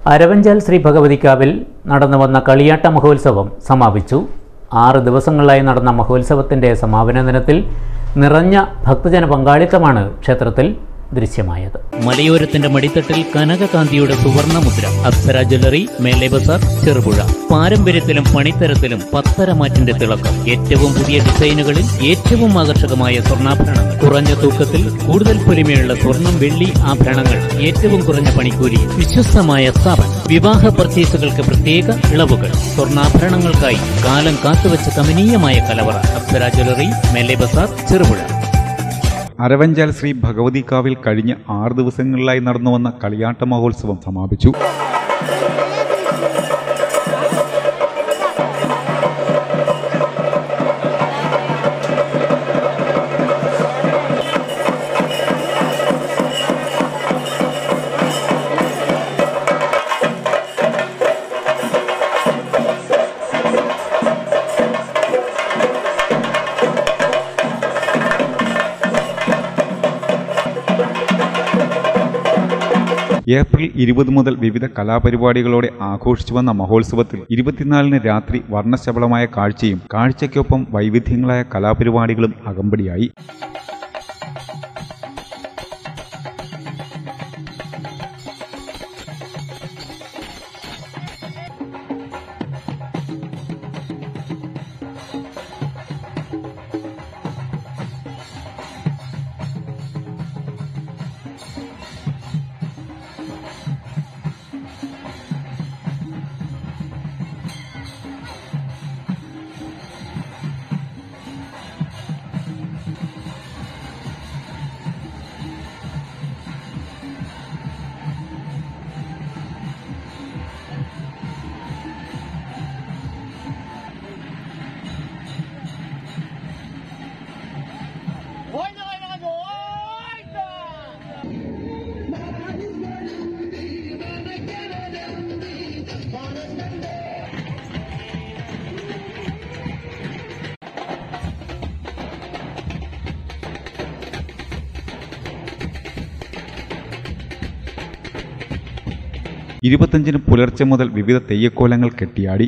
അരവഞ്ചാൽ ശ്രീ ഭഗവതിക്കാവിൽ നടന്നു വന്ന കളിയാട്ട മഹോത്സവം സമാപിച്ചു ആറ് ദിവസങ്ങളിലായി നടന്ന മഹോത്സവത്തിൻ്റെ സമാപന ദിനത്തിൽ നിറഞ്ഞ ഭക്തജന പങ്കാളിത്തമാണ് ക്ഷേത്രത്തിൽ ദൃശ്യമായത് മലയോരത്തിന്റെ മടിത്തട്ടിൽ കനകകാന്തിയുടെ സുവർണ മുദ്ര അപ്സര ജ്വല്ലറി മേലെ ബസാർ ചെറുപുഴ പാരമ്പര്യത്തിലും പണിത്തരത്തിലും പത്തരമാറ്റിന്റെ തിളക്കം ഏറ്റവും പുതിയ ഡിസൈനുകളിൽ ഏറ്റവും ആകർഷകമായ സ്വർണ്ണാഭരണങ്ങൾ കുറഞ്ഞ തൂക്കത്തിൽ കൂടുതൽ പൊലിമയുള്ള സ്വർണം വെള്ളി ആഭരണങ്ങൾ ഏറ്റവും കുറഞ്ഞ പണിക്കൂലി വിശ്വസ്തമായ സ്ഥാപനം വിവാഹ പർച്ചേസുകൾക്ക് പ്രത്യേക ഇളവുകൾ സ്വർണ്ണാഭരണങ്ങൾക്കായി കാലം കാത്തുവച്ച കമനീയമായ കലവറ അപ്സര ജ്വല്ലറി മേലെ ബസാർ ചെറുപുഴ അരവഞ്ചാൽ ശ്രീ ഭഗവതിക്കാവിൽ കഴിഞ്ഞ ആറ് ദിവസങ്ങളിലായി നടന്നു വന്ന കളിയാട്ട മഹോത്സവം സമാപിച്ചു ഏപ്രിൽ ഇരുപത് മുതൽ വിവിധ കലാപരിപാടികളോടെ ആഘോഷിച്ചു വന്ന മഹോത്സവത്തിൽ ഇരുപത്തിനാലിന് രാത്രി വർണ്ണശബളമായ കാഴ്ചയും കാഴ്ചയ്ക്കൊപ്പം വൈവിധ്യങ്ങളായ കലാപരിപാടികളും അകമ്പടിയായി Hoy na kayo mga Hoy na! ഇരുപത്തഞ്ചിന് പുലർച്ചെ മുതൽ വിവിധ തെയ്യക്കോലങ്ങൾ കെട്ടിയാടി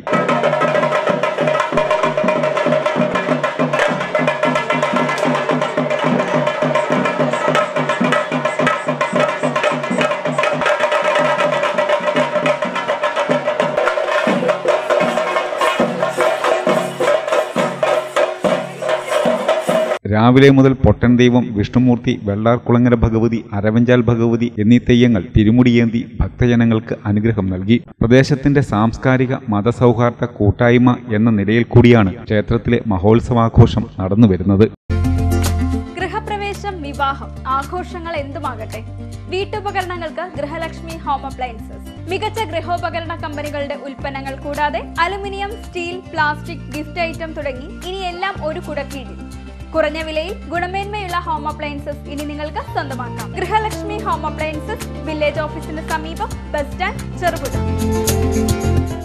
രാവിലെ മുതൽ പൊട്ടൻ ദൈവം വിഷ്ണുമൂർത്തി വെള്ളാർകുളങ്ങര ഭഗവതി അരവഞ്ചാൽ ഭഗവതി എന്നീ തെയ്യങ്ങൾ തിരുമുടിയേന്തി ഭക്തജനങ്ങൾക്ക് അനുഗ്രഹം നൽകി പ്രദേശത്തിന്റെ സാംസ്കാരിക മതസൗഹാർദ്ദ കൂട്ടായ്മ എന്ന നിലയിൽ കൂടിയാണ് ക്ഷേത്രത്തിലെ മഹോത്സവാഘോഷം നടന്നുവരുന്നത് ഗൃഹപ്രവേശം വിവാഹം ആഘോഷങ്ങൾ എന്തുമാകട്ടെ വീട്ടുപകരണങ്ങൾക്ക് ഗൃഹലക്ഷ്മി ഹോം അപ്ലയൻസസ് മികച്ച ഗൃഹോപകരണ കമ്പനികളുടെ ഉൽപ്പന്നങ്ങൾ കൂടാതെ aluminium steel plastic gift item തുടങ്ങി ഇനി എല്ലാം ഒരു കുടക്കീഴിൽ കുറഞ്ഞ വിലയിൽ ഗുണമേന്മയുള്ള ഹോം അപ്ലയൻസസ് ഇനി നിങ്ങൾക്ക് സ്വന്തമാക്കാം ഗൃഹലക്ഷ്മി ഹോം അപ്ലയൻസസ് വില്ലേജ് ഓഫീസിന് സമീപം ബസ് സ്റ്റാൻഡ് ചെറുപുഴ